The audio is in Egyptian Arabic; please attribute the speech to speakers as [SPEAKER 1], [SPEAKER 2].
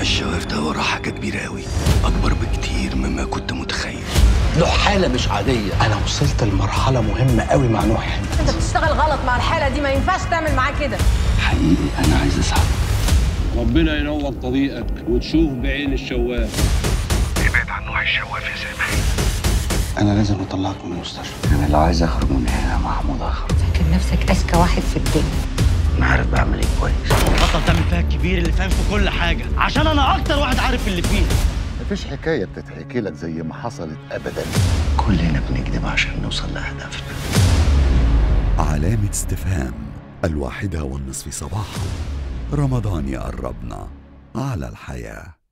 [SPEAKER 1] الشواف ده وراه حاجة كبيرة قوي أكبر بكتير مما كنت متخيل
[SPEAKER 2] له حالة مش عادية أنا وصلت لمرحلة مهمة قوي مع نوح
[SPEAKER 3] انت بتشتغل غلط مع الحاله دي ما ينفعش تعمل معاه كده
[SPEAKER 1] حقيقي أنا عايز أسعد
[SPEAKER 4] ربنا ينور طريقك وتشوف بعين الشواف
[SPEAKER 1] ابعد عن نوع الشواف يا سامح
[SPEAKER 2] أنا لازم أطلعك من المستشفى
[SPEAKER 1] أنا لو عايز أخرج من هنا محمود أخرج
[SPEAKER 5] فاكر نفسك اذكى واحد في الدنيا
[SPEAKER 1] أنا عارف بعمل إيه كويس
[SPEAKER 6] بطل تعمل فيها الكبير اللي فاهم في كل حاجه عشان انا اكتر واحد عارف اللي فيها
[SPEAKER 7] مفيش حكاية بتتحكي لك زي ما حصلت أبدا
[SPEAKER 1] كلنا بنكذب عشان نوصل لهدفنا
[SPEAKER 8] علامة استفهام الواحدة والنصف صباحا رمضان يقربنا على الحياه